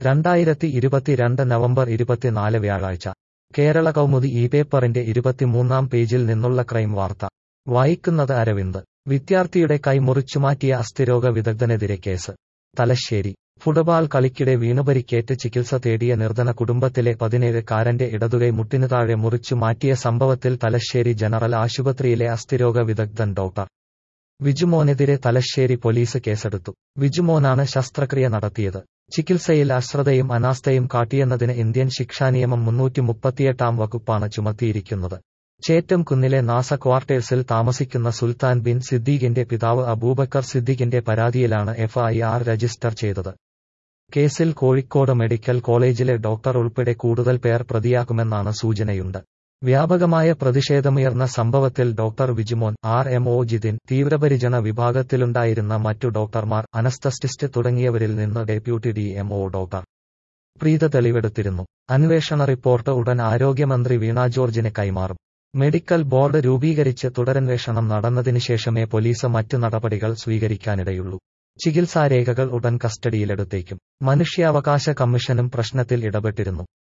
രണ്ടായിരത്തി ഇരുപത്തിരണ്ട് നവംബർ ഇരുപത്തിനാല് വ്യാഴാഴ്ച കേരള കൗമുദി ഈ പേപ്പറിന്റെ ഇരുപത്തിമൂന്നാം പേജിൽ നിന്നുള്ള ക്രൈം വാർത്ത വായിക്കുന്നത് അരവിന്ദ് വിദ്യാർത്ഥിയുടെ കൈ മുറിച്ചുമാറ്റിയ അസ്ഥിരോഗ വിദഗ്ധനെതിരെ കേസ് തലശ്ശേരി ഫുട്ബാൾ കളിക്കിടെ വീണുപരിക്കേറ്റ് ചികിത്സ തേടിയ നിർധന കുടുംബത്തിലെ പതിനേഴ് കാരന്റെ ഇടതുകൈ മുട്ടിനു താഴെ മുറിച്ചു മാറ്റിയ സംഭവത്തിൽ തലശ്ശേരി ജനറൽ ആശുപത്രിയിലെ അസ്ഥിരോഗ വിദഗ്ധൻ ഡോക്ടർ വിജുമോനെതിരെ തലശ്ശേരി പോലീസ് കേസെടുത്തു വിജുമോനാണ് ശസ്ത്രക്രിയ നടത്തിയത് ചികിത്സയിൽ അശ്രദ്ധയും അനാസ്ഥയും കാട്ടിയെന്നതിന് ഇന്ത്യൻ ശിക്ഷാനിയമം മുന്നൂറ്റി മുപ്പത്തിയെട്ടാം വകുപ്പാണ് ചുമത്തിയിരിക്കുന്നത് ചേറ്റം കുന്നിലെ നാസ ക്വാർട്ടേഴ്സിൽ താമസിക്കുന്ന സുൽത്താൻ ബിൻ സിദ്ദീഖിന്റെ പിതാവ് അബൂബക്കർ സിദ്ദീഖിന്റെ പരാതിയിലാണ് എഫ്ഐആർ രജിസ്റ്റർ ചെയ്തത് കേസിൽ കോഴിക്കോട് മെഡിക്കൽ കോളേജിലെ ഡോക്ടർ ഉൾപ്പെടെ കൂടുതൽ പേർ പ്രതിയാക്കുമെന്നാണ് സൂചനയുണ്ട് വ്യാപകമായ പ്രതിഷേധമുയർന്ന സംഭവത്തിൽ doctor Vijumon R M O Jithin തീവ്രപരിചരണ വിഭാഗത്തിലുണ്ടായിരുന്ന മറ്റു ഡോക്ടർമാർ അനസ്തസ്റ്റിസ്റ്റ് തുടങ്ങിയവരിൽ നിന്ന് deputy D M O doctor Preetha തെളിവെടുത്തിരുന്നു അന്വേഷണ റിപ്പോർട്ട് ഉടൻ ആരോഗ്യമന്ത്രി വീണ ജോർജിന് കൈമാറും മെഡിക്കൽ ബോർഡ് രൂപീകരിച്ച് തുടരന്വേഷണം നടന്നതിനു ശേഷമേ പോലീസ് മറ്റു നടപടികൾ സ്വീകരിക്കാനിടയുള്ളൂ ചികിത്സാരേഖകൾ ഉടൻ കസ്റ്റഡിയിലെടുത്തേക്കും മനുഷ്യാവകാശ കമ്മീഷനും പ്രശ്നത്തിൽ ഇടപെട്ടിരുന്നു